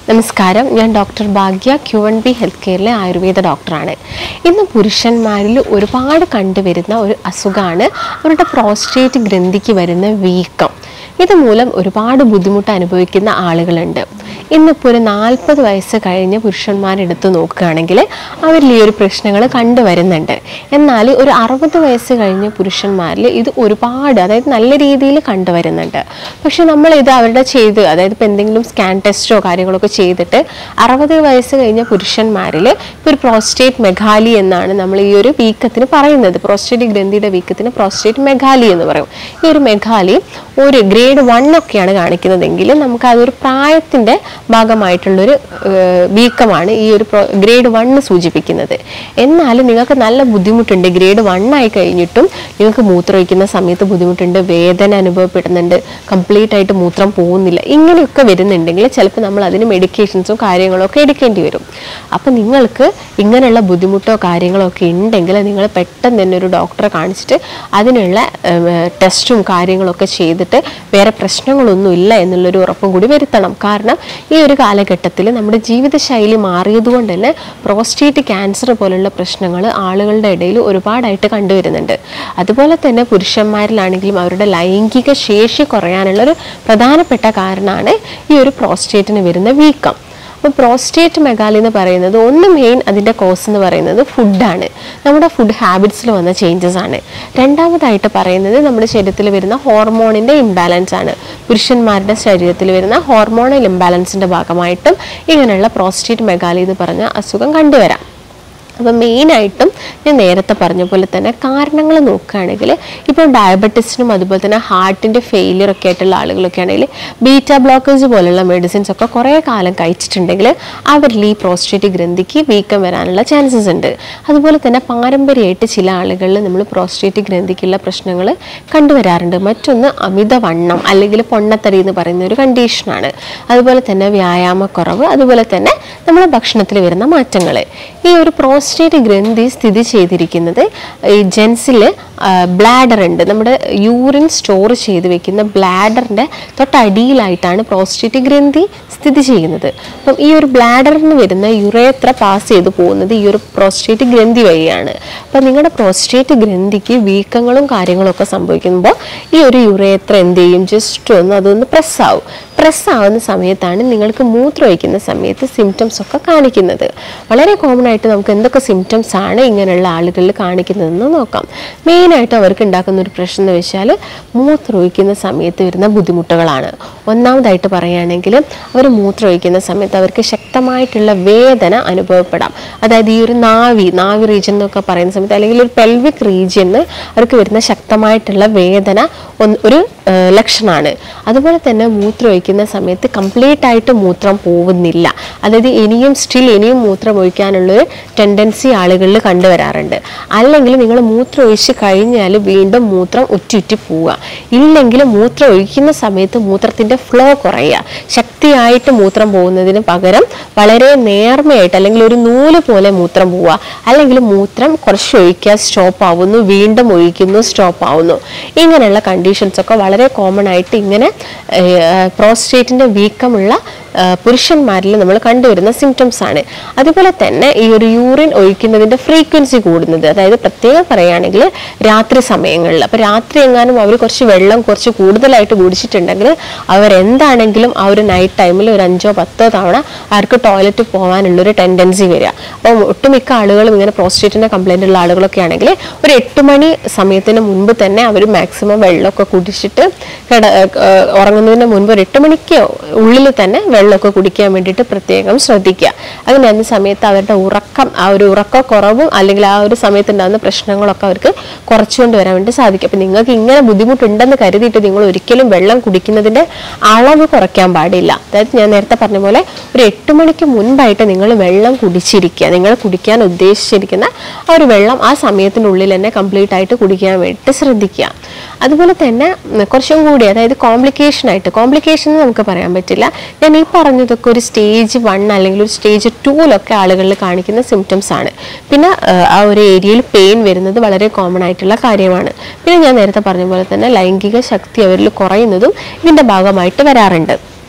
നമസ്കാരം ഞാൻ doctor Bhagya Q N B health കെയറിലെ ആയുർവേദ ഡോക്ടറാണ് ഇന്ന് പുരുഷന്മാരിൽ ഒരുപാട് കണ്ടുവരുന്ന ഒരു അസുഖമാണ് അവരുടെ പ്രോസ്റ്റേറ്റ് ഗ്രന്ഥിക്ക് വരുന്ന വീക്കം ഇതുമൂലം ഒരുപാട് ബുദ്ധിമുട്ട് അനുഭവിക്കുന്ന ആളുകളുണ്ട് ഇന്നിപ്പോൾ ഒരു നാൽപ്പത് വയസ്സ് കഴിഞ്ഞ പുരുഷന്മാരെടുത്ത് നോക്കുകയാണെങ്കിൽ അവരിൽ ഈ ഒരു പ്രശ്നങ്ങൾ കണ്ടുവരുന്നുണ്ട് എന്നാൽ ഒരു അറുപത് വയസ്സ് കഴിഞ്ഞ പുരുഷന്മാരിൽ ഇത് ഒരുപാട് അതായത് നല്ല രീതിയിൽ കണ്ടുവരുന്നുണ്ട് പക്ഷെ നമ്മൾ ഇത് അവരുടെ ചെയ്ത് അതായത് ഇപ്പോൾ എന്തെങ്കിലും സ്കാൻ ടെസ്റ്റോ കാര്യങ്ങളൊക്കെ ചെയ്തിട്ട് അറുപത് വയസ്സ് കഴിഞ്ഞ പുരുഷന്മാരിൽ ഇപ്പോൾ ഒരു പ്രോസ്റ്റേറ്റ് മെഗാലി എന്നാണ് നമ്മൾ ഈ ഒരു വീക്കത്തിന് പറയുന്നത് പ്രോസ്റ്റേറ്റ് ഗ്രന്ഥിയുടെ വീക്കത്തിന് പ്രോസ്റ്റേറ്റ് മെഗാലി എന്ന് പറയും ഈ ഒരു മെഗാലി ഒരു ഗ്രേഡ് വൺ ഒക്കെയാണ് കാണിക്കുന്നതെങ്കിൽ നമുക്ക് അതൊരു പ്രായത്തിൻ്റെ ഭാഗമായിട്ടുള്ളൊരു ഏഹ്, വീക്കമാണ് ഈ ഒരു ഗ്രേഡ് വണ്ണ് സൂചിപ്പിക്കുന്നത് എന്നാൽ നിങ്ങൾക്ക് നല്ല ബുദ്ധിമുട്ടുണ്ട് ഗ്രേഡ് വൺ ആയി കഴിഞ്ഞിട്ടും നിങ്ങൾക്ക് മൂത്രമൊഴിക്കുന്ന സമയത്ത് ബുദ്ധിമുട്ടുണ്ട് വേദന അനുഭവപ്പെടുന്നുണ്ട് കംപ്ലീറ്റ് ആയിട്ട് മൂത്രം പോകുന്നില്ല ഇങ്ങനെയൊക്കെ വരുന്നുണ്ടെങ്കിൽ ചിലപ്പോൾ നമ്മൾ അതിന് മെഡിക്കേഷൻസും കാര്യങ്ങളോ ഒക്കെ എടുക്കേണ്ടി വരും അപ്പം നിങ്ങൾക്ക് ഇങ്ങനെയുള്ള ബുദ്ധിമുട്ടോ കാര്യങ്ങളോ ഒക്കെ ഉണ്ടെങ്കിൽ നിങ്ങൾ പെട്ടെന്ന് തന്നെ ഒരു ഡോക്ടറെ കാണിച്ചിട്ട് അതിനുള്ള ടെസ്റ്റും കാര്യങ്ങളൊക്കെ ചെയ്തിട്ട് വേറെ പ്രശ്നങ്ങളൊന്നും ഇല്ല എന്നുള്ളൊരു ഉറപ്പും കൂടി വരുത്തണം കാരണം ഈ ഒരു കാലഘട്ടത്തിൽ നമ്മുടെ ജീവിതശൈലി മാറിയതുകൊണ്ട് തന്നെ പ്രോസ്റ്റേറ്റ് ക്യാൻസർ പോലുള്ള പ്രശ്നങ്ങൾ ആളുകളുടെ ഇടയിൽ ഒരുപാടായിട്ട് കണ്ടുവരുന്നുണ്ട് അതുപോലെ തന്നെ പുരുഷന്മാരിലാണെങ്കിലും അവരുടെ ലൈംഗിക ശേഷി കുറയാനുള്ള ഒരു പ്രധാനപ്പെട്ട കാരണമാണ് ഈ ഒരു പ്രോസ്റ്റേറ്റിന് വരുന്ന വീക്കം അപ്പോൾ പ്രോസ്റ്റേറ്റ് മെഗാലി എന്ന് പറയുന്നത് ഒന്ന് മെയിൻ അതിൻ്റെ കോസ് എന്ന് പറയുന്നത് ഫുഡാണ് നമ്മുടെ ഫുഡ് ഹാബിറ്റ്സിൽ വന്ന ചേഞ്ചസ് ആണ് രണ്ടാമതായിട്ട് പറയുന്നത് നമ്മുടെ ശരീരത്തിൽ വരുന്ന ഹോർമോണിൻ്റെ ഇംബാലൻസ് ആണ് പുരുഷന്മാരുടെ ശരീരത്തിൽ വരുന്ന ഹോർമോണൽ ഇംബാലൻസിൻ്റെ ഭാഗമായിട്ടും ഇങ്ങനെയുള്ള പ്രോസ്റ്റേറ്റ് മെഗാലി എന്ന് പറഞ്ഞ അസുഖം കണ്ടുവരാം അപ്പം മെയിനായിട്ടും ഞാൻ നേരത്തെ പറഞ്ഞ പോലെ തന്നെ കാരണങ്ങൾ നോക്കുകയാണെങ്കിൽ ഇപ്പോൾ ഡയബറ്റീസിനും അതുപോലെ തന്നെ ഹാർട്ടിൻ്റെ ഫെയിലിയർ ഒക്കെ ആയിട്ടുള്ള ആളുകളൊക്കെ ആണെങ്കിൽ ബീറ്റ ബ്ലോക്കേഴ്സ് പോലുള്ള മെഡിസിൻസ് ഒക്കെ കുറേ കാലം കഴിച്ചിട്ടുണ്ടെങ്കിൽ അവരിൽ ഈ പ്രോസ്റ്റേറ്റ് ഗ്രന്ഥിക്ക് വീക്കം വരാനുള്ള ചാൻസസ് ഉണ്ട് അതുപോലെ തന്നെ പാരമ്പര്യമായിട്ട് ചില ആളുകളിൽ നമ്മൾ പ്രോസ്റ്റേറ്റ് ഗ്രന്ഥിക്കുള്ള പ്രശ്നങ്ങൾ കണ്ടുവരാറുണ്ട് മറ്റൊന്ന് അമിതവണ്ണം അല്ലെങ്കിൽ പൊണ്ണത്തടി എന്ന് പറയുന്ന ഒരു കണ്ടീഷനാണ് അതുപോലെ തന്നെ വ്യായാമക്കുറവ് അതുപോലെ തന്നെ നമ്മുടെ ഭക്ഷണത്തിൽ വരുന്ന മാറ്റങ്ങൾ ഈ ഒരു പ്രോസ്റ്റേറ്റ് ഗ്രന്ഥി സ്ഥിതി ചെയ്തിരിക്കുന്നത് ഈ ജെൻസിൽ ബ്ലാഡർ ഉണ്ട് നമ്മുടെ യൂറിൻ സ്റ്റോർ ചെയ്ത് വെക്കുന്ന ബ്ലാഡറിൻ്റെ തൊട്ടടിയിലായിട്ടാണ് പ്രോസ്റ്റേറ്റ് ഗ്രന്ഥി സ്ഥിതി ചെയ്യുന്നത് അപ്പം ഈ ഒരു ബ്ലാഡറിന് വരുന്ന യുറേത്ര പാസ് ചെയ്ത് പോകുന്നത് ഈ ഒരു പ്രോസ്റ്റേറ്റ് ഗ്രന്ഥി വഴിയാണ് അപ്പം നിങ്ങളുടെ പ്രോസ്റ്റേറ്റ് ഗ്രന്ഥിക്ക് വീക്കങ്ങളും കാര്യങ്ങളും ഒക്കെ സംഭവിക്കുമ്പോൾ ഈ ഒരു യുറേത്ര എന്ത് ചെയ്യും ജസ്റ്റ് ഒന്ന് അതൊന്ന് പ്രസ് ആവും പ്രസ് ആവുന്ന സമയത്താണ് നിങ്ങൾക്ക് മൂത്രമൊഴിക്കുന്ന സമയത്ത് സിംറ്റംസ് ഒക്കെ കാണിക്കുന്നത് വളരെ കോമൺ ആയിട്ട് നമുക്ക് എന്തൊക്കെ സിംറ്റംസ് ആണ് ഇങ്ങനെയുള്ള ആളുകളിൽ കാണിക്കുന്നതെന്ന് നോക്കാം മെയിനായിട്ട് അവർക്ക് ഉണ്ടാക്കുന്ന ഒരു പ്രശ്നം എന്ന് വെച്ചാൽ മൂത്രമൊഴിക്കുന്ന സമയത്ത് വരുന്ന ബുദ്ധിമുട്ടുകളാണ് ഒന്നാമതായിട്ട് പറയുകയാണെങ്കിൽ അവർ മൂത്രമൊഴിക്കുന്ന സമയത്ത് അവർക്ക് ശക്തമായിട്ടുള്ള വേദന അനുഭവപ്പെടാം അതായത് ഈ ഒരു നാവി നാവി റീജിയൻ എന്നൊക്കെ പറയുന്ന സമയത്ത് അല്ലെങ്കിൽ ഒരു പെൽവിക് റീജിയന് അവർക്ക് വരുന്ന ശക്തമായിട്ടുള്ള വേദന ഒന്ന് ഒരു ഏഹ്, ലക്ഷണമാണ് അതുപോലെ തന്നെ മൂത്രമൊഴിക്കുന്ന സമയത്ത് കംപ്ലീറ്റ് ആയിട്ട് മൂത്രം പോകുന്നില്ല അതായത് ഇനിയും സ്റ്റിൽ ഇനിയും മൂത്രം ഒഴിക്കാനുള്ളൊരു ടെൻഡൻസി ആളുകളിൽ കണ്ടുവരാറുണ്ട് അല്ലെങ്കിൽ നിങ്ങൾ മൂത്രം ഒഴിച്ച് കഴിഞ്ഞാൽ വീണ്ടും മൂത്രം ഉറ്റുറ്റി പോവുക ഇല്ലെങ്കിൽ മൂത്രം ഒഴിക്കുന്ന സമയത്ത് മൂത്രത്തിൻ്റെ ഫ്ലോ കുറയുക ശക്തിയായിട്ട് മൂത്രം പോകുന്നതിന് പകരം വളരെ നേർമയായിട്ട് അല്ലെങ്കിൽ ഒരു നൂല് പോലെ മൂത്രം പോവുക അല്ലെങ്കിൽ മൂത്രം കുറച്ച് ഒഴിക്കുക സ്റ്റോപ്പ് ആവുന്നു വീണ്ടും ഒഴിക്കുന്നു സ്റ്റോപ്പ് ആവുന്നു ഇങ്ങനെയുള്ള കണ്ടീഷൻസ് ഒക്കെ വളരെ കോമൺ ആയിട്ട് ഇങ്ങനെ പ്രോസ്റ്റേറ്റിൻ്റെ വീക്കമുള്ള ആ, പുരുഷന്മാരിൽ നമ്മൾ കണ്ടുവരുന്ന സിംറ്റംസ് ആണ് അതുപോലെ തന്നെ ഈ ഒരു യൂറിൻ ഒഴിക്കുന്നതിൻ്റെ ഫ്രീക്വൻസി കൂടുന്നത് അതായത് പ്രത്യേകം പറയുകയാണെങ്കിൽ രാത്രി സമയങ്ങളിൽ അപ്പോൾ രാത്രി എങ്ങാനും അവർ കുറച്ച് വെള്ളം കുറച്ച് കൂടുതലായിട്ട് കുടിച്ചിട്ടുണ്ടെങ്കിൽ അവരെന്താണെങ്കിലും ആ ഒരു നൈറ്റ് ടൈമിൽ ഒരു അഞ്ചോ പത്തോ തവണ അവർക്ക് ടോയ്ലറ്റ് പോകാനുള്ളൊരു ടെൻഡൻസി വരിക അപ്പം ഒട്ടുമിക്ക ആളുകളും ഇങ്ങനെ പ്രോസ്റ്റേറ്റിൻ്റെ കംപ്ലൈൻ്റ് ഉള്ള ആളുകളൊക്കെ ആണെങ്കിൽ ഒരു എട്ട് മണി സമയത്തിന് മുൻപ് തന്നെ അവർ മാക്സിമം വെള്ളമൊക്കെ കുടിച്ചിട്ട് കിട ഏഹ് ഉറങ്ങുന്നതിന് മുൻപ് ഒരു എട്ട് മണിക്ക് ഉള്ളിൽ തന്നെ വെള്ളമൊക്കെ കുടിക്കാൻ വേണ്ടിയിട്ട് പ്രത്യേകം ശ്രദ്ധിക്കുക അങ്ങനെ അന്ന സമയത്ത് അവരുടെ ഉറക്കം ആ ഒരു ഉറക്കക്കുറവും അല്ലെങ്കിൽ ആ ഒരു സമയത്ത് ഉണ്ടാകുന്ന പ്രശ്നങ്ങളൊക്കെ അവർക്ക് കുറച്ചുകൊണ്ട് വരാൻ വേണ്ടി സാധിക്കും അപ്പം നിങ്ങൾക്ക് ഇങ്ങനെ ബുദ്ധിമുട്ടുണ്ടെന്ന് കരുതിയിട്ട് നിങ്ങൾ ഒരിക്കലും വെള്ളം കുടിക്കുന്നതിൻ്റെ അളവ് കുറയ്ക്കാൻ പാടില്ല അതായത് ഞാൻ നേരത്തെ പറഞ്ഞ പോലെ ഒരു എട്ട് മണിക്ക് മുൻപായിട്ട് നിങ്ങൾ വെള്ളം കുടിച്ചിരിക്കുക നിങ്ങൾ കുടിക്കാൻ ഉദ്ദേശിച്ചിരിക്കുന്ന ആ ഒരു വെള്ളം ആ സമയത്തിനുള്ളിൽ തന്നെ കംപ്ലീറ്റ് ആയിട്ട് കുടിക്കാൻ വേണ്ടിയിട്ട് ശ്രദ്ധിക്കുക അതുപോലെ തന്നെ ഉം, കുറച്ചും കൂടി അതായത് കോംപ്ലിക്കേഷൻ ആയിട്ട് കോംപ്ലിക്കേഷൻ എന്ന് നമുക്ക് പറയാൻ പറ്റില്ല ഞാൻ ഈ പറഞ്ഞതൊക്കെ ഒരു സ്റ്റേജ് വൺ അല്ലെങ്കിൽ ഒരു സ്റ്റേജ് ടൂലൊക്കെ ആളുകളിൽ കാണിക്കുന്ന സിംറ്റംസ് ആണ് പിന്നെ ആ, ആ ഒരു ഏരിയയിൽ പെയിൻ വരുന്നത് വളരെ കോമൺ ആയിട്ടുള്ള കാര്യമാണ് പിന്നെ ഞാൻ നേരത്തെ പറഞ്ഞ പോലെ തന്നെ ലൈംഗിക ശക്തി അവരിൽ കുറയുന്നതും ഇതിൻ്റെ ഭാഗമായിട്ട് വരാറുണ്ട്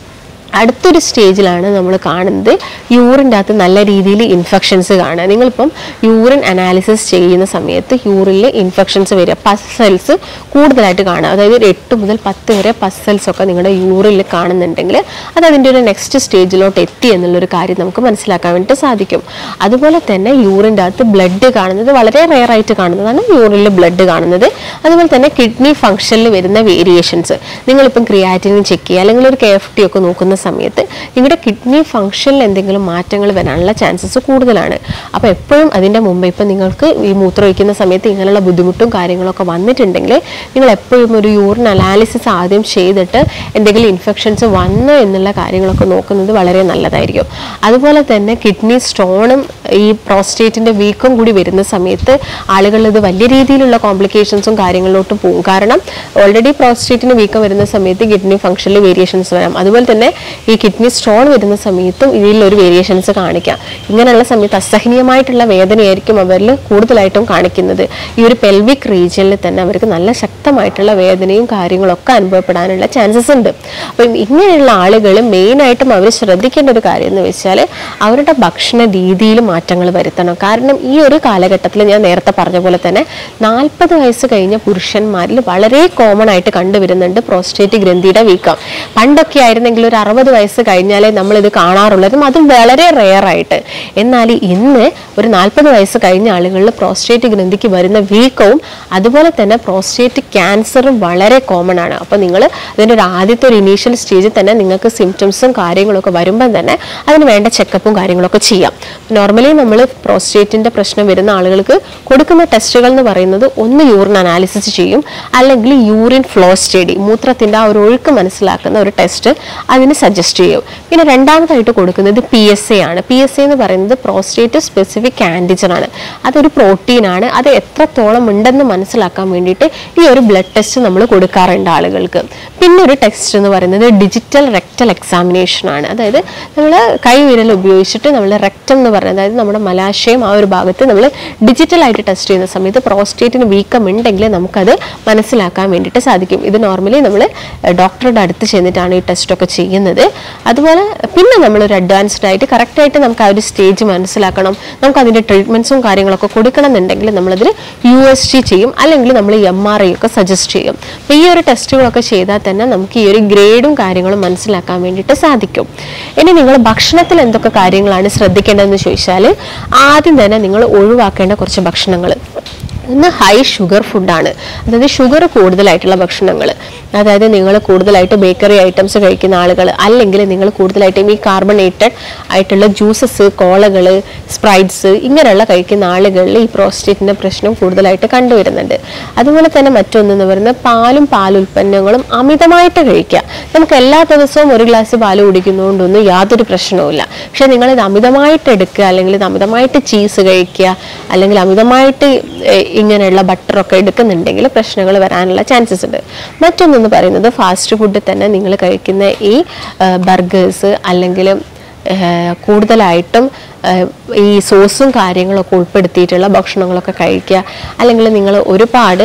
അടുത്തൊരു സ്റ്റേജിലാണ് നമ്മൾ കാണുന്നത് യൂറിൻ്റെ അകത്ത് നല്ല രീതിയിൽ ഇൻഫെക്ഷൻസ് കാണുക നിങ്ങളിപ്പം യൂറിൻ അനാലിസിസ് ചെയ്യുന്ന സമയത്ത് യൂറിനിൽ ഇൻഫെക്ഷൻസ് വരിക പസ് സെൽസ് കൂടുതലായിട്ട് കാണുക അതായത് ഒരു എട്ട് മുതൽ പത്ത് വരെ പസ് സെൽസ് ഒക്കെ നിങ്ങളുടെ യൂറിനിൽ കാണുന്നുണ്ടെങ്കിൽ അത് അതിൻ്റെ ഒരു നെക്സ്റ്റ് സ്റ്റേജിലോട്ട് എത്തി എന്നുള്ളൊരു കാര്യം നമുക്ക് മനസ്സിലാക്കാൻ വേണ്ടിയിട്ട് സാധിക്കും അതുപോലെ തന്നെ യൂറിൻ്റെ അകത്ത് ബ്ലഡ് കാണുന്നത് വളരെ റെയർ ആയിട്ട് കാണുന്നതാണ് യൂറിനിൽ ബ്ലഡ് കാണുന്നത് അതുപോലെ തന്നെ കിഡ്നി ഫംഗ്ഷനിൽ വരുന്ന വേരിയേഷൻസ് നിങ്ങളിപ്പം ക്രിയാറ്റിനിൻ ചെക്ക് ചെയ്യുക അല്ലെങ്കിൽ ഒരു കെ എഫ് ടി ഒക്കെ നോക്കുന്ന സമയത്ത് നിങ്ങളുടെ കിഡ്നി ഫംഗ്ഷനിൽ എന്തെങ്കിലും മാറ്റങ്ങൾ വരാനുള്ള ചാൻസസ് കൂടുതലാണ് അപ്പോൾ എപ്പോഴും അതിൻ്റെ മുമ്പ് ഇപ്പം നിങ്ങൾക്ക് ഈ മൂത്രം ഒഴിക്കുന്ന സമയത്ത് ഇങ്ങനെയുള്ള ബുദ്ധിമുട്ടും കാര്യങ്ങളൊക്കെ വന്നിട്ടുണ്ടെങ്കിൽ നിങ്ങൾ എപ്പോഴും ഒരു യൂറിൻ അനാലിസിസ് ആദ്യം ചെയ്തിട്ട് എന്തെങ്കിലും ഇൻഫെക്ഷൻസ് വന്നോ എന്നുള്ള കാര്യങ്ങളൊക്കെ നോക്കുന്നത് വളരെ നല്ലതായിരിക്കും അതുപോലെ തന്നെ കിഡ്നി സ്റ്റോണും ഈ പ്രോസ്റ്റേറ്റിൻ്റെ വീക്കം കൂടി വരുന്ന സമയത്ത് ആളുകൾ ഇത് വലിയ രീതിയിലുള്ള കോംപ്ലിക്കേഷൻസും കാര്യങ്ങളിലോട്ടും പോകും കാരണം ഓൾറെഡി പ്രോസ്റ്റേറ്റിന് വീക്കം വരുന്ന സമയത്ത് കിഡ്നി ഫംഗ്ഷനിൽ വേരിയേഷൻസ് വരാം അതുപോലെ തന്നെ ഈ കിഡ്നി സ്റ്റോൺ വരുന്ന സമയത്തും ഇതിലൊരു വേരിയേഷൻസ് കാണിക്കാം ഇങ്ങനെയുള്ള സമയത്ത് അസഹനീയമായിട്ടുള്ള വേദനയായിരിക്കും അവരിൽ കൂടുതലായിട്ടും കാണിക്കുന്നത് ഈ ഒരു പെൽവിക് റീജിയനിൽ തന്നെ അവർക്ക് നല്ല ശക്തമായിട്ടുള്ള വേദനയും കാര്യങ്ങളൊക്കെ അനുഭവപ്പെടാനുള്ള ചാൻസസ് ഉണ്ട് അപ്പം ഇങ്ങനെയുള്ള ആളുകൾ മെയിനായിട്ടും അവർ ശ്രദ്ധിക്കേണ്ട ഒരു കാര്യം എന്ന് വെച്ചാൽ അവരുടെ ഭക്ഷണ രീതിയിൽ മാറ്റങ്ങൾ വരുത്തണം കാരണം ഈ ഒരു കാലഘട്ടത്തിൽ ഞാൻ നേരത്തെ പറഞ്ഞ പോലെ തന്നെ നാൽപ്പത് വയസ്സ് കഴിഞ്ഞ പുരുഷന്മാരിൽ വളരെ കോമൺ ആയിട്ട് കണ്ടുവരുന്നുണ്ട് പ്രോസ്റ്റേറ്റ് ഗ്രന്ഥിയുടെ വീക്കം പണ്ടൊക്കെ ആയിരുന്നെങ്കിൽ ഒരു അറുപത് വയസ്സ് കഴിഞ്ഞാലേ നമ്മൾ ഇത് കാണാറുള്ളതും അതും വളരെ റെയർ ആയിട്ട് എന്നാൽ ഇന്ന് ഒരു നാൽപ്പത് വയസ്സ് കഴിഞ്ഞ ആളുകളിൽ പ്രോസ്റ്റേറ്റ് ഗ്രന്ഥിക്ക് വരുന്ന വീക്കവും അതുപോലെ തന്നെ പ്രോസ്റ്റേറ്റ് ക്യാൻസറും വളരെ കോമൺ ആണ് അപ്പോൾ നിങ്ങൾ അതിൻ്റെ ഒരു ആദ്യത്തെ ഒരു ഇനീഷ്യൽ സ്റ്റേജിൽ തന്നെ നിങ്ങൾക്ക് സിംറ്റംസും കാര്യങ്ങളൊക്കെ വരുമ്പം തന്നെ അതിന് വേണ്ട ചെക്കപ്പും കാര്യങ്ങളൊക്കെ ചെയ്യാം നോർമലി നമ്മൾ പ്രോസ്റ്റേറ്റിൻ്റെ പ്രശ്നം വരുന്ന ആളുകൾക്ക് കൊടുക്കുന്ന ടെസ്റ്റുകൾ എന്ന് പറയുന്നത് ഒന്ന് യൂറിൻ അനാലിസിസ് ചെയ്യും അല്ലെങ്കിൽ യൂറിൻ ഫ്ലോ സ്റ്റഡി മൂത്രത്തിൻ്റെ ആ ഒരു ഒഴുക്ക് മനസ്സിലാക്കുന്ന ഒരു ടെസ്റ്റ് അതിന് സജസ്റ്റ് ചെയ്യും പിന്നെ രണ്ടാമതായിട്ട് കൊടുക്കുന്നത് പി എസ് എ ആണ് പി എസ് എ എന്ന് പറയുന്നത് പ്രോസ്റ്റേറ്റ് സ്പെസിഫിക് ആൻറ്റിജൻ ആണ് അതൊരു പ്രോട്ടീൻ ആണ് അത് എത്രത്തോളം ഉണ്ടെന്ന് മനസ്സിലാക്കാൻ വേണ്ടിയിട്ട് ഈ ഒരു ബ്ലഡ് ടെസ്റ്റ് നമ്മൾ കൊടുക്കാറുണ്ട് ആളുകൾക്ക് പിന്നെ ഒരു ടെസ്റ്റ് എന്ന് പറയുന്നത് ഡിജിറ്റൽ റെക്ടൽ എക്സാമിനേഷൻ ആണ് അതായത് നമ്മൾ കൈവിരൽ ഉപയോഗിച്ചിട്ട് നമ്മൾ റെക്റ്റം എന്ന് പറയുന്നത് അതായത് നമ്മുടെ മലാശയം ആ ഒരു ഭാഗത്ത് നമ്മൾ ഡിജിറ്റലായിട്ട് ടെസ്റ്റ് ചെയ്യുന്ന സമയത്ത് പ്രോസ്റ്റേറ്റിന് വീക്കം ഉണ്ടെങ്കിൽ നമുക്കത് മനസ്സിലാക്കാൻ വേണ്ടിയിട്ട് സാധിക്കും ഇത് നോർമലി നമ്മൾ ഡോക്ടറുടെ അടുത്ത് ചെന്നിട്ടാണ് ഈ ടെസ്റ്റ് ഒക്കെ ചെയ്യുന്നത് അതുപോലെ പിന്നെ നമ്മളൊരു അഡ്വാൻസ്ഡ് ആയിട്ട് കറക്റ്റായിട്ട് നമുക്ക് ആ ഒരു സ്റ്റേജ് മനസ്സിലാക്കണം നമുക്ക് അതിൻ്റെ ട്രീറ്റ്മെൻറ്റ്സും കാര്യങ്ങളൊക്കെ കൊടുക്കണം എന്നുണ്ടെങ്കിൽ നമ്മളതിൽ യു എസ് ജി ചെയ്യും അല്ലെങ്കിൽ നമ്മൾ എം ആർ ഐ ഒക്കെ സജസ്റ്റ് ചെയ്യും അപ്പോൾ ഈ ഒരു ടെസ്റ്റുകളൊക്കെ ചെയ്താൽ തന്നെ നമുക്ക് ഈ ഒരു ഗ്രേഡും കാര്യങ്ങളും മനസ്സിലാക്കാൻ വേണ്ടിയിട്ട് സാധിക്കും ഇനി നിങ്ങൾ ഭക്ഷണത്തിൽ എന്തൊക്കെ കാര്യങ്ങളാണ് ശ്രദ്ധിക്കേണ്ടതെന്ന് ചോദിച്ചാൽ ആദ്യം തന്നെ നിങ്ങൾ ഒഴിവാക്കേണ്ട കുറച്ച് ഭക്ഷണങ്ങൾ ഒന്ന് ഹൈ ഷുഗർ ഫുഡാണ് അതായത് ഷുഗർ കൂടുതലായിട്ടുള്ള ഭക്ഷണങ്ങൾ അതായത് നിങ്ങൾ കൂടുതലായിട്ട് ബേക്കറി ഐറ്റംസ് കഴിക്കുന്ന ആളുകൾ അല്ലെങ്കിൽ നിങ്ങൾ കൂടുതലായിട്ടും ഈ കാർബണേറ്റഡ് ആയിട്ടുള്ള ജ്യൂസസ് കോളകൾ സ്പ്രൈറ്റ്സ് ഇങ്ങനെയുള്ള കഴിക്കുന്ന ആളുകളിൽ ഈ പ്രോസ്റ്റേറ്റിൻ്റെ പ്രശ്നം കൂടുതലായിട്ട് കണ്ടുവരുന്നുണ്ട് അതുപോലെ തന്നെ മറ്റൊന്നെന്ന് പറയുന്നത് പാലും പാലുൽപ്പന്നങ്ങളും അമിതമായിട്ട് കഴിക്കുക നമുക്ക് എല്ലാ ദിവസവും ഒരു ഗ്ലാസ് പാല് കുടിക്കുന്നതുകൊണ്ടൊന്നും യാതൊരു പ്രശ്നവുമില്ല പക്ഷെ നിങ്ങളിത് അമിതമായിട്ട് എടുക്കുക അല്ലെങ്കിൽ ഇത് അമിതമായിട്ട് ചീസ് കഴിക്കുക അല്ലെങ്കിൽ അമിതമായിട്ട് ഏഹ്, ഇങ്ങനെയുള്ള ബട്ടറൊക്കെ എടുക്കുന്നുണ്ടെങ്കിൽ പ്രശ്നങ്ങൾ വരാനുള്ള ചാൻസസ് ഉണ്ട് മറ്റൊന്നെന്ന് പറയുന്നത് ഫാസ്റ്റ് ഫുഡ് തന്നെ നിങ്ങൾ കഴിക്കുന്ന ഈ ബർഗേഴ്സ് അല്ലെങ്കിൽ ഏഹ്, കൂടുതലായിട്ടും ഏഹ്, ഈ സോസും കാര്യങ്ങളൊക്കെ ഉൾപ്പെടുത്തിയിട്ടുള്ള ഭക്ഷണങ്ങളൊക്കെ കഴിക്കുക അല്ലെങ്കിൽ നിങ്ങൾ ഒരുപാട്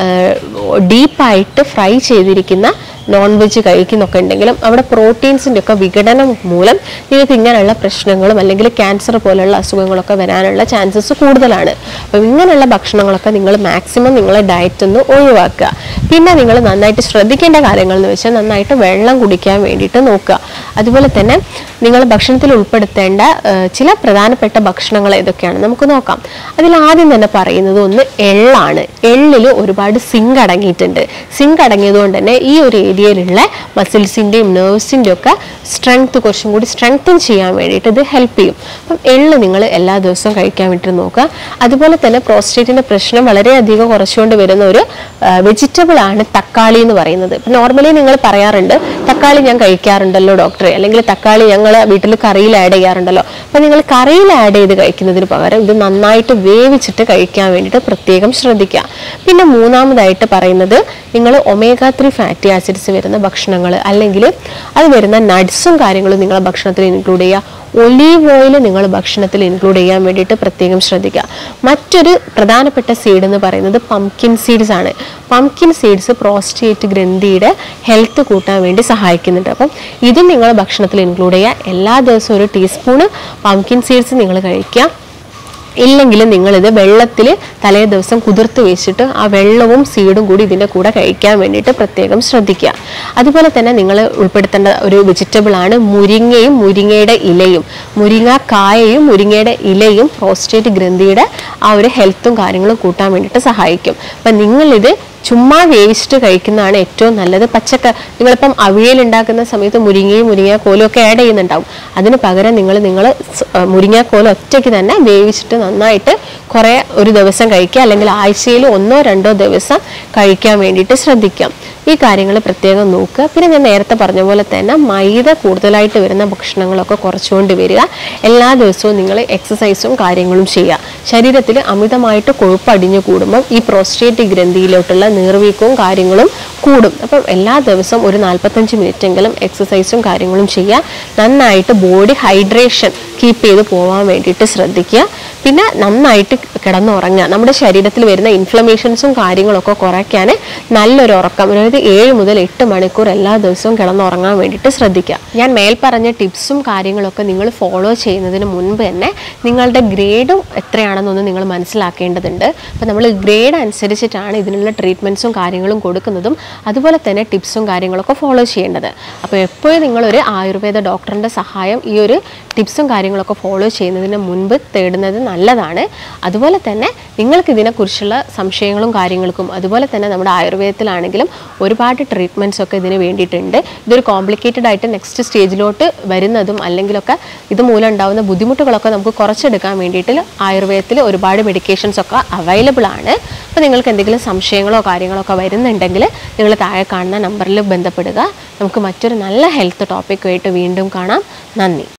ഡീപ്പായിട്ട് ഫ്രൈ ചെയ്തിരിക്കുന്ന നോൺ വെജ് കഴിക്കുന്നൊക്കെ ഉണ്ടെങ്കിലും അവിടെ പ്രോട്ടീൻസിൻ്റെ ഒക്കെ വിഘടനം മൂലം നിങ്ങൾക്ക് ഇങ്ങനെയുള്ള പ്രശ്നങ്ങളും അല്ലെങ്കിൽ ക്യാൻസർ പോലെയുള്ള അസുഖങ്ങളൊക്കെ വരാനുള്ള ചാൻസസ് കൂടുതലാണ് അപ്പം ഇങ്ങനെയുള്ള ഭക്ഷണങ്ങളൊക്കെ നിങ്ങൾ മാക്സിമം നിങ്ങളെ ഡയറ്റ് ഒന്ന് ഒഴിവാക്കുക പിന്നെ നിങ്ങൾ നന്നായിട്ട് ശ്രദ്ധിക്കേണ്ട കാര്യങ്ങൾ എന്ന് വെച്ചാൽ നന്നായിട്ട് വെള്ളം കുടിക്കാൻ വേണ്ടിയിട്ട് നോക്കുക അതുപോലെ തന്നെ നിങ്ങൾ ഭക്ഷണത്തിൽ ഉൾപ്പെടുത്തേണ്ട ഏഹ്, ചില പ്രധാനപ്പെട്ട ഭക്ഷണങ്ങൾ ഏതൊക്കെയാണ് നമുക്ക് നോക്കാം അതിൽ ആദ്യം തന്നെ പറയുന്നത് ഒന്ന് എള്ളാണ് എള്ളിൽ ഒരുപാട് സിങ്ക് അടങ്ങിയിട്ടുണ്ട് സിങ്ക് അടങ്ങിയത് കൊണ്ട് തന്നെ ഈ ഒരു ഏരിയയിലുള്ള മസിൽസിൻ്റെയും നെർവ്സിൻ്റെയും ഒക്കെ സ്ട്രെങ്ത് കുറച്ചും കൂടി സ്ട്രെങ്തൻ ചെയ്യാൻ വേണ്ടിയിട്ട് ഇത് ഹെൽപ്പ് ചെയ്യും അപ്പം എള്ള് നിങ്ങൾ എല്ലാ ദിവസവും കഴിക്കാൻ വേണ്ടിയിട്ട് നോക്കുക അതുപോലെ തന്നെ പ്രോസ്റ്റേറ്റിൻ്റെ പ്രശ്നം വളരെയധികം കുറച്ചുകൊണ്ട് വരുന്ന ഒരു വെജിറ്റബിൾ ആണ് തക്കാളി എന്ന് പറയുന്നത് ഇപ്പം നോർമലി നിങ്ങൾ പറയാറുണ്ട് തക്കാളി ഞാൻ കഴിക്കാറുണ്ടല്ലോ ഡോക്ടറെ അല്ലെങ്കിൽ തക്കാളി ഞങ്ങൾ വീട്ടിൽ കറിയിൽ ആഡ് ചെയ്യാറുണ്ടല്ലോ അപ്പം നിങ്ങൾ കറിയിൽ ആഡ് ചെയ്ത് കഴിക്കുന്നതിന് പകരം ഇത് നന്നായിട്ട് വേവിച്ചിട്ട് കഴിക്കാൻ വേണ്ടിയിട്ട് പ്രത്യേകം ശ്രദ്ധിക്കുക പിന്നെ മൂന്നാമതായിട്ട് പറയുന്നത് നിങ്ങൾ ഒമേഗ ത്രീ ഫാറ്റി ആസിഡ്സ് വരുന്ന ഭക്ഷണങ്ങൾ അല്ലെങ്കിൽ അത് വരുന്ന നട്ട്സും കാര്യങ്ങളും നിങ്ങളെ ഭക്ഷണത്തിൽ ഇൻക്ലൂഡ് ചെയ്യുക ഒലീവ് ഓയിൽ നിങ്ങൾ ഭക്ഷണത്തിൽ ഇൻക്ലൂഡ് ചെയ്യാൻ വേണ്ടിയിട്ട് പ്രത്യേകം ശ്രദ്ധിക്കുക മറ്റൊരു പ്രധാനപ്പെട്ട സീഡ് എന്ന് പറയുന്നത് പംകിൻ സീഡ്സ് ആണ് പംകിൻ സീഡ്സ് പ്രോസ്റ്റേറ്റ് ഗ്രന്ഥിയുടെ ഹെൽത്ത് കൂട്ടാൻ വേണ്ടി സഹായിക്കുന്നുണ്ട് അപ്പം ഇതും നിങ്ങൾ ഭക്ഷണത്തിൽ ഇൻക്ലൂഡ് ചെയ്യുക എല്ലാ ദിവസവും ഒരു ടീസ്പൂണ് പംകിൻ സീഡ്സ് നിങ്ങൾ കഴിക്കുക ഇല്ലെങ്കിൽ നിങ്ങളിത് വെള്ളത്തിൽ തലേ ദിവസം കുതിർത്ത് വെച്ചിട്ട് ആ വെള്ളവും സീഡും കൂടി ഇതിൻ്റെ കൂടെ കഴിക്കാൻ വേണ്ടിയിട്ട് പ്രത്യേകം ശ്രദ്ധിക്കുക അതുപോലെ തന്നെ നിങ്ങൾ ഉൾപ്പെടുത്തേണ്ട ഒരു വെജിറ്റബിൾ ആണ് മുരിങ്ങയും മുരിങ്ങയുടെ ഇലയും മുരിങ്ങ കായയും മുരിങ്ങയുടെ ഇലയും പ്രോസ്റ്റേറ്റ് ഗ്രന്ഥിയുടെ ആ ഒരു ഹെൽത്തും കാര്യങ്ങളും കൂട്ടാൻ വേണ്ടിയിട്ട് സഹായിക്കും അപ്പം നിങ്ങളിത് ചുമ്മാ വേവിച്ചിട്ട് കഴിക്കുന്നതാണ് ഏറ്റവും നല്ലത് പച്ചക്ക നിങ്ങളിപ്പം അവിയൽ ഉണ്ടാക്കുന്ന സമയത്ത് മുരിങ്ങയും മുരിങ്ങാക്കോലും ഒക്കെ ആഡ് ചെയ്യുന്നുണ്ടാവും അതിന് പകരം നിങ്ങൾ നിങ്ങൾ മുരിങ്ങാക്കോൽ ഒറ്റയ്ക്ക് തന്നെ വേവിച്ചിട്ട് നന്നായിട്ട് കുറേ ഒരു ദിവസം കഴിക്കുക അല്ലെങ്കിൽ ആഴ്ചയിൽ ഒന്നോ രണ്ടോ ദിവസം കഴിക്കാൻ വേണ്ടിയിട്ട് ശ്രദ്ധിക്കാം ഈ കാര്യങ്ങൾ പ്രത്യേകം നോക്കുക പിന്നെ ഞാൻ നേരത്തെ പറഞ്ഞ പോലെ തന്നെ മൈദ കൂടുതലായിട്ട് വരുന്ന ഭക്ഷണങ്ങളൊക്കെ കുറച്ചുകൊണ്ട് വരിക എല്ലാ ദിവസവും നിങ്ങൾ എക്സസൈസും കാര്യങ്ങളും ചെയ്യുക ശരീരത്തിൽ അമിതമായിട്ട് കൊഴുപ്പ് അടിഞ്ഞു കൂടുമ്പം ഈ പ്രോസ്റ്റേറ്റ് ഗ്രന്ഥിയിലോട്ടുള്ള നീർവീക്കവും കാര്യങ്ങളും കൂടും അപ്പം എല്ലാ ദിവസവും ഒരു നാൽപ്പത്തഞ്ച് മിനിറ്റെങ്കിലും എക്സസൈസും കാര്യങ്ങളും ചെയ്യുക നന്നായിട്ട് ബോഡി ഹൈഡ്രേഷൻ കീപ്പ് ചെയ്ത് പോകാൻ വേണ്ടിയിട്ട് ശ്രദ്ധിക്കുക പിന്നെ നന്നായിട്ട് കിടന്നുറങ്ങുക നമ്മുടെ ശരീരത്തിൽ വരുന്ന ഇൻഫ്ലമേഷൻസും കാര്യങ്ങളൊക്കെ കുറയ്ക്കാൻ നല്ലൊരു ഉറക്കം അതായത് ഏഴ് മുതൽ എട്ട് മണിക്കൂർ എല്ലാ ദിവസവും കിടന്നുറങ്ങാൻ വേണ്ടിയിട്ട് ശ്രദ്ധിക്കുക ഞാൻ മേൽ പറഞ്ഞ ടിപ്സും കാര്യങ്ങളൊക്കെ നിങ്ങൾ ഫോളോ ചെയ്യുന്നതിന് മുൻപ് തന്നെ നിങ്ങളുടെ ഗ്രേഡും എത്രയാണെന്നൊന്ന് നിങ്ങൾ മനസ്സിലാക്കേണ്ടതുണ്ട് അപ്പോൾ നമ്മൾ ഗ്രേഡ് അനുസരിച്ചിട്ടാണ് ഇതിനുള്ള ട്രീറ്റ്മെൻറ്റ്സും കാര്യങ്ങളും കൊടുക്കുന്നതും അതുപോലെ തന്നെ ടിപ്സും കാര്യങ്ങളൊക്കെ ഫോളോ ചെയ്യേണ്ടത് അപ്പോൾ എപ്പോഴും നിങ്ങളൊരു ആയുർവേദ ഡോക്ടറിൻ്റെ സഹായം ഈ ഒരു ടിപ്സും കാര്യങ്ങളൊക്കെ ഫോളോ ചെയ്യുന്നതിന് മുൻപ് തേടുന്നത് നല്ലതാണ് അതുപോലെ തന്നെ നിങ്ങൾക്ക് ഇതിനെക്കുറിച്ചുള്ള സംശയങ്ങളും കാര്യങ്ങൾക്കും അതുപോലെ തന്നെ നമ്മുടെ ആയുർവേദത്തിലാണെങ്കിലും ഒരുപാട് ട്രീറ്റ്മെൻറ്റ്സ് ഒക്കെ ഇതിന് വേണ്ടിയിട്ടുണ്ട് ഇതൊരു കോംപ്ലിക്കേറ്റഡ് ആയിട്ട് നെക്സ്റ്റ് സ്റ്റേജിലോട്ട് വരുന്നതും അല്ലെങ്കിലൊക്കെ ഇത് മൂലം ഉണ്ടാകുന്ന ബുദ്ധിമുട്ടുകളൊക്കെ നമുക്ക് കുറച്ചെടുക്കാൻ വേണ്ടിയിട്ട് ആയുർവേദത്തിൽ ഒരുപാട് മെഡിക്കേഷൻസ് ഒക്കെ അവൈലബിൾ ആണ് അപ്പോൾ നിങ്ങൾക്ക് എന്തെങ്കിലും സംശയങ്ങളോ കാര്യങ്ങളോ ഒക്കെ വരുന്നുണ്ടെങ്കിൽ നിങ്ങൾ താഴെ കാണുന്ന നമ്പറിൽ ബന്ധപ്പെടുക നമുക്ക് മറ്റൊരു നല്ല ഹെൽത്ത് ടോപ്പിക്കുമായിട്ട് വീണ്ടും കാണാം നന്ദി